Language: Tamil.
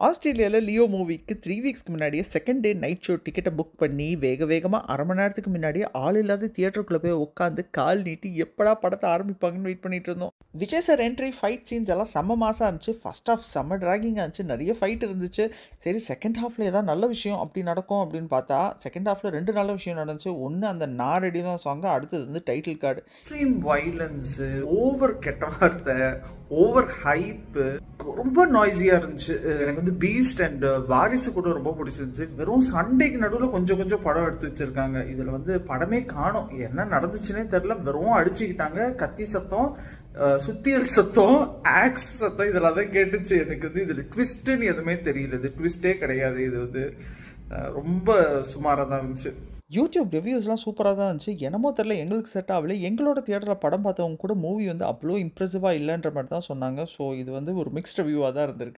ஆஸ்திரேலியாவில் லியோ மூவிக்கு த்ரீ வீக்ஸ்க்கு முன்னாடியே செகண்ட் டே நைட் ஷோ டிக்கெட்டை புக் பண்ணி வேக வேகமாக அரை மணி நேரத்துக்கு முன்னாடியே ஆள் இல்லாத தியேட்டருக்குள்ளே போய் உட்காந்து கால் நீட்டி எப்படா படத்தை ஆரம்பிப்பாங்கன்னு வெயிட் பண்ணிட்டு இருந்தோம் Vijay sir entry fight scenes எல்லாம் செம்ம மாசாக இருந்துச்சு ஃபர்ஸ்ட் ஹாஃப் செம்ம ட்ராகிங்காக இருந்துச்சு நிறைய ஃபைட் இருந்துச்சு சரி செகண்ட் ஹாஃபில் ஏதாவது நல்ல விஷயம் அப்படி நடக்கும் அப்படின்னு பார்த்தா செகண்ட் ஹாஃபில் ரெண்டு நல்ல விஷயம் நடந்துச்சு ஒன்று அந்த நான் ரெடி தான் சாங் அடுத்தது வந்து title card extreme violence over கெட்ட வார்த்தை ஓவர் ஹைப்பு ரொம்ப நாய்ஸியாக இருந்துச்சு எனக்கு வந்து பீஸ்ட் அண்ட் வாரிசு கூட ரொம்ப பிடிச்சிருந்துச்சு வெறும் சண்டேக்கு நடுவில் கொஞ்சம் கொஞ்சம் படம் எடுத்து வச்சிருக்காங்க இதில் வந்து படமே காணும் என்ன நடந்துச்சுன்னே தெரில வெறும் அடிச்சுக்கிட்டாங்க கத்தி சத்தம் அஹ், சுத்தியல் சத்தம் ஆக்ஸ் சத்தம் இதெல்லாம் தான் கேட்டுச்சு எனக்கு வந்து இதில் ட்விஸ்ட்டுன்னு எதுவுமே தெரியல இது ட்விஸ்டே கிடையாது இது வந்து அஹ், ரொம்ப சுமாராக தான் இருந்துச்சு யூடியூப் ரிவ்யூஸ்லாம் சூப்பராக தான் இருந்துச்சு என்னமோ தெரில எங்களுக்கு செட் ஆகல எங்களோட தியேட்டரில் படம் பார்த்தவங்க கூட மூவி வந்து அவ்வளோ இம்ப்ரெசிவாக இல்லைன்ற மாதிரி தான் சொன்னாங்க ஸோ இது வந்து ஒரு மிக்ஸ்ட் ரிவ்யூவாக தான் இருந்திருக்கு